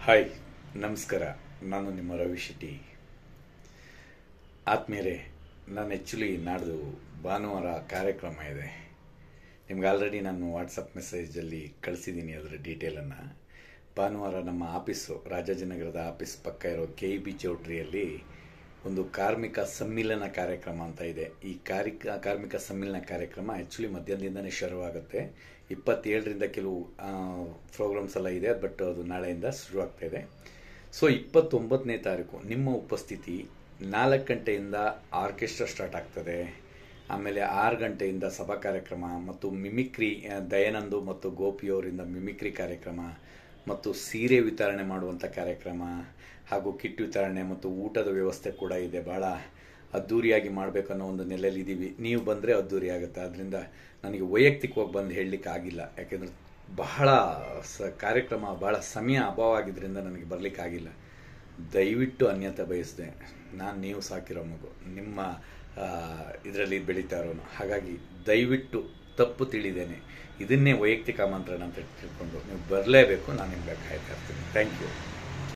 hi ನಮಸ್ಕಾರ ನಾನು ನಿಮ್ಮ ರವಿ ಶೆಟ್ಟಿ ಆತ್ಮೀಯರೇ ನಾನು ಆ್ಯಕ್ಚುಲಿ ನಾಡ್ದು ಭಾನುವಾರ ಕಾರ್ಯಕ್ರಮ ಇದೆ ನಿಮ್ಗೆ ಆಲ್ರೆಡಿ ನಾನು ವಾಟ್ಸಪ್ ಮೆಸೇಜಲ್ಲಿ ಕಳಿಸಿದ್ದೀನಿ ಅದರ ಡೀಟೇಲನ್ನು ಭಾನುವಾರ ನಮ್ಮ ಆಫೀಸು ರಾಜಾಜಿನಗರದ ಆಫೀಸ್ ಪಕ್ಕ ಇರೋ ಕೆ ಇ ಬಿ ಚೌಟ್ರಿಯಲ್ಲಿ ಒಂದು ಕಾರ್ಮಿಕ ಸಮ್ಮಿಲನ ಕಾರ್ಯಕ್ರಮ ಅಂತ ಇದೆ ಈ ಕಾರ್ಮಿಕ ಕಾರ್ಮಿಕ ಸಮ್ಮಿಲನ ಕಾರ್ಯಕ್ರಮ ಆ್ಯಕ್ಚುಲಿ ಮಧ್ಯಾಹ್ನದಿಂದನೇ ಶುರುವಾಗುತ್ತೆ ಇಪ್ಪತ್ತೇಳರಿಂದ ಕೆಲವು ಪ್ರೋಗ್ರಾಮ್ಸ್ ಎಲ್ಲ ಇದೆ ಬಟ್ ಅದು ನಾಳೆಯಿಂದ ಶುರುವಾಗ್ತಾ ಇದೆ ಸೊ ಇಪ್ಪತ್ತೊಂಬತ್ತನೇ ತಾರೀಕು ನಿಮ್ಮ ಉಪಸ್ಥಿತಿ ನಾಲ್ಕು ಗಂಟೆಯಿಂದ ಆರ್ಕೆಸ್ಟ್ರಾ ಸ್ಟಾರ್ಟ್ ಆಗ್ತದೆ ಆಮೇಲೆ ಆರು ಗಂಟೆಯಿಂದ ಸಭಾ ಕಾರ್ಯಕ್ರಮ ಮತ್ತು ಮಿಮಿಕ್ರಿ ಆ, ದಯಾನಂದು ಮತ್ತು ಗೋಪಿಯವರಿಂದ ಮಿಮಿಕ್ರಿ ಕಾರ್ಯಕ್ರಮ ಮತ್ತು ಸೀರೆ ವಿತರಣೆ ಮಾಡುವಂಥ ಕಾರ್ಯಕ್ರಮ ಹಾಗೂ ಕಿಟ್ ವಿತರಣೆ ಮತ್ತು ಊಟದ ವ್ಯವಸ್ಥೆ ಕೂಡ ಇದೆ ಭಾಳ ಅದ್ಧೂರಿಯಾಗಿ ಮಾಡಬೇಕು ಅನ್ನೋ ಒಂದು ನೆಲೆಯಲ್ಲಿ ಇದ್ದೀವಿ ನೀವು ಬಂದರೆ ಅದ್ಧೂರಿ ಆಗುತ್ತೆ ಅದರಿಂದ ನನಗೆ ವೈಯಕ್ತಿಕವಾಗಿ ಬಂದು ಹೇಳಲಿಕ್ಕೆ ಆಗಿಲ್ಲ ಯಾಕೆಂದರೆ ಬಹಳ ಸ ಕಾರ್ಯಕ್ರಮ ಬಹಳ ಸಮಯ ಅಭಾವ ಆಗಿದ್ದರಿಂದ ನನಗೆ ಬರಲಿಕ್ಕಾಗಿಲ್ಲ ದಯವಿಟ್ಟು ಅನ್ಯತೆ ಬಯಸಿದೆ ನಾನು ನೀವು ಸಾಕಿರೋ ಮಗು ನಿಮ್ಮ ಇದರಲ್ಲಿ ಬೆಳೀತಾ ಇರೋನು ಹಾಗಾಗಿ ದಯವಿಟ್ಟು ತಪ್ಪು ತಿಳಿದೇನೆ ಇದನ್ನೇ ವೈಯಕ್ತಿಕ ಆಮಂತ್ರಣ ಅಂತ ತಿಳ್ಕೊಂಡು ನೀವು ಬರಲೇಬೇಕು ನಾನು ನಿಮ್ಗೆ ಕಾಯ್ತಾ ಇರ್ತೀನಿ ಥ್ಯಾಂಕ್ ಯು